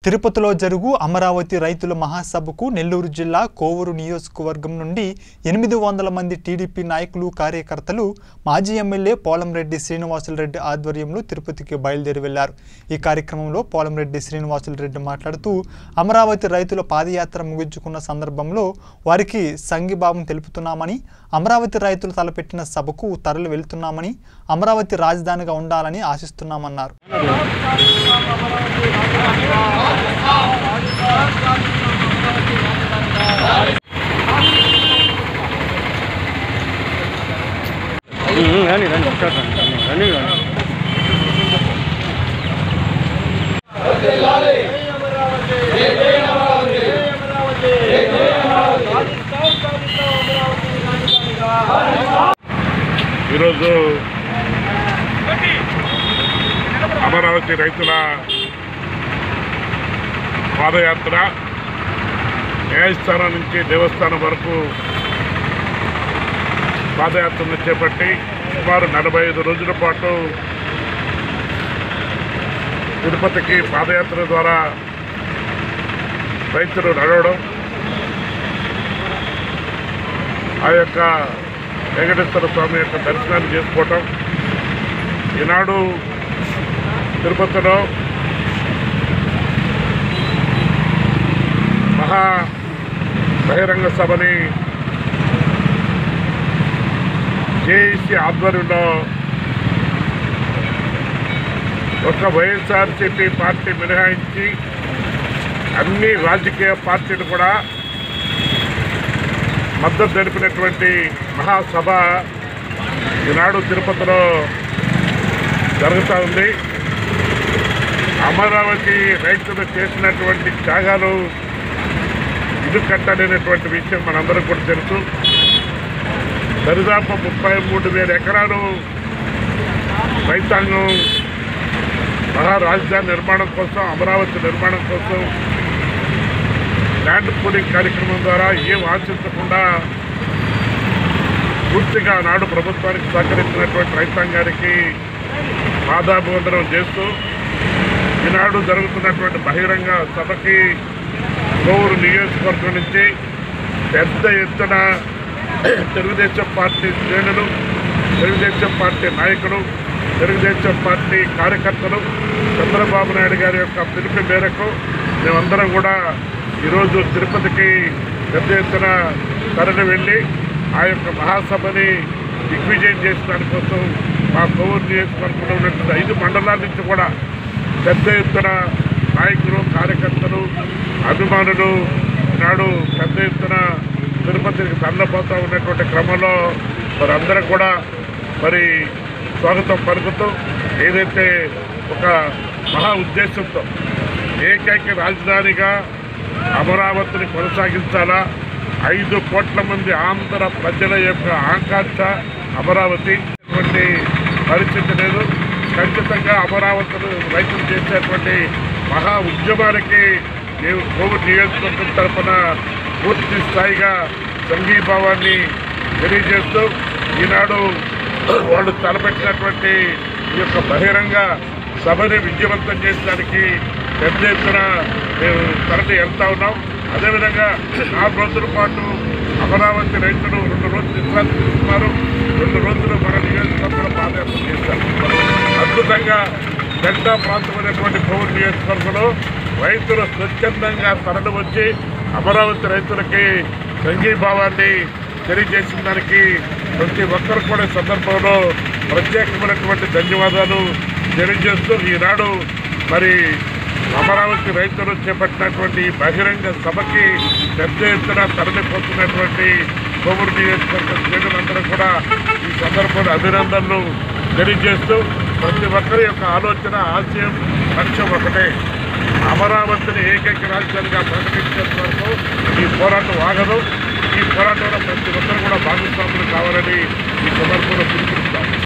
తిరుపతిలో జరుగు అమరావతి రైతుల మహాసభకు నెల్లూరు జిల్లా కోవూరు నియోజకవర్గం నుండి ఎనిమిది వందల మంది టీడీపీ నాయకులు కార్యకర్తలు మాజీ ఎమ్మెల్యే పోలంరెడ్డి శ్రీనివాసులరెడ్డి ఆధ్వర్యంలో తిరుపతికి బయలుదేరి వెళ్లారు ఈ కార్యక్రమంలో పోలంరెడ్డి శ్రీనివాసులరెడ్డి మాట్లాడుతూ అమరావతి రైతుల పాదయాత్ర ముగించుకున్న సందర్భంలో వారికి సంఘీభావం తెలుపుతున్నామని అమరావతి రైతులు తలపెట్టిన సభకు తరలి వెళ్తున్నామని అమరావతి రాజధానిగా ఉండాలని ఆశిస్తున్నామన్నారు రండి రండి ఒకసారి రండి రండి రండి ఈరోజు అమరావతి రైతుల పాదయాత్ర న్యాయస్థానం నుంచి దేవస్థానం వరకు పాదయాత్రను చేపట్టి సుమారు నలభై ఐదు రోజుల పాటు తిరుపతికి పాదయాత్ర ద్వారా రైతులు నడవడం ఆ యొక్క వెంకటేశ్వర స్వామి యొక్క దర్శనాన్ని చేసుకోవటం ఈనాడు తిరుపతిలో మహా బహిరంగ సభని జేఏసీ ఆధ్వర్యంలో ఒక వైఎస్ఆర్సీపీ పార్టీ మినహాయించి అన్ని రాజకీయ పార్టీలు కూడా మద్దతు తెలిపినటువంటి మహాసభ ఈనాడు తిరుపతిలో జరుగుతూ ఉంది అమరావతి రైతులు చేసినటువంటి త్యాగాలు ఇల్లు కట్టలేనటువంటి విషయం మనందరం కూడా తెలుసు దరిదాపు ముప్పై మూడు వేల ఎకరాలు రైతాంగం మహా రాజధాని నిర్మాణం కోసం అమరావతి నిర్మాణం కోసం ల్యాండ్ పూలింగ్ కార్యక్రమం ద్వారా ఏం ఆశించకుండా పూర్తిగా నాడు ప్రభుత్వానికి సహకరించినటువంటి రైతాంగానికి పాదాభివందనం చేస్తూ ఈనాడు జరుగుతున్నటువంటి బహిరంగ సభకి కోవూరు నియోజకవర్గం నుంచి పెద్ద ఎత్తున తెలుగుదేశం పార్టీ శ్రేణులు తెలుగుదేశం పార్టీ నాయకులు తెలుగుదేశం పార్టీ కార్యకర్తలు చంద్రబాబు నాయుడు గారి యొక్క పిలుపు మేరకు మేమందరం కూడా ఈరోజు తిరుపతికి పెద్ద ఎత్తున తరలి వెళ్ళి ఆ యొక్క మహాసభని దిగ్విజయం చేసిన దానికోసం మా కోవూరు నియోజకవర్గంలో ఉన్నటువంటి ఐదు మండలాల నుంచి కూడా పెద్ద ఎత్తున నాయకులు కార్యకర్తలు అభిమానులు నాడు పెద్ద ఎత్తున తిరుపతికి తరలిపోతూ ఉన్నటువంటి క్రమంలో వారందరూ కూడా మరి స్వాగతం పలుకుతూ ఏదైతే ఒక మహా ఉద్దేశంతో ఏకైక రాజధానిగా అమరావతిని కొనసాగించాలా ఐదు కోట్ల మంది ఆంధ్ర ప్రజల యొక్క ఆకాంక్ష అమరావతి అటువంటి పరిస్థితి లేదు ఖచ్చితంగా అమరావతిని రైతులు చేసేటువంటి మహా ఉద్యమానికి మేము కోవిడ్ నియోజకవర్గం తరఫున పూర్తి స్థాయిగా సంఘీభావాన్ని తెలియజేస్తూ ఈనాడు వాళ్ళు తలపెట్టినటువంటి ఈ యొక్క బహిరంగ సభని విజయవంతం చేయడానికి పెద్ద ఎత్తున మేము తరలి వెళ్తా ఉన్నాం అదేవిధంగా నాలుగు రోజుల పాటు అమరావతి రైతులు రెండు రోజులు విశ్రాంతి తీసుకున్నారు రెండు రోజులు మన నియోజకవర్గంలో పాదయాత్ర చేశారు అద్భుతంగా డెల్టా ప్రాంతమైనటువంటి కోవిడ్ నియోజకవర్గంలో రైతులు స్వచ్ఛందంగా తరలి వచ్చి అమరావతి రైతులకి సంఘీభావాన్ని తెలియజేసిన దానికి ప్రతి ఒక్కరు కూడా ఈ సందర్భంలో ప్రత్యేకమైనటువంటి ధన్యవాదాలు తెలియజేస్తూ ఈనాడు మరి అమరావతి రైతులు చేపట్టినటువంటి ఈ బహిరంగ సభకి పెద్ద ఎత్తున తరలిపోతున్నటువంటి కోవూరు నియోజకవర్గ శ్రేణులందరూ కూడా ఈ సందర్భంలో అభినందనలు తెలియజేస్తూ ప్రతి ఒక్కరి యొక్క ఆలోచన ఆశయం లక్ష్యం ఒకటే అమరావతిని ఏకైక రాజధానిగా ప్రకటించేంత వరకు ఈ పోరాటం ఆగదు ఈ పోరాటంలో ప్రతి ఒక్కరు కూడా భాగస్వాములు కావాలని ఈ సందర్భంలో పిలుపునిస్తాం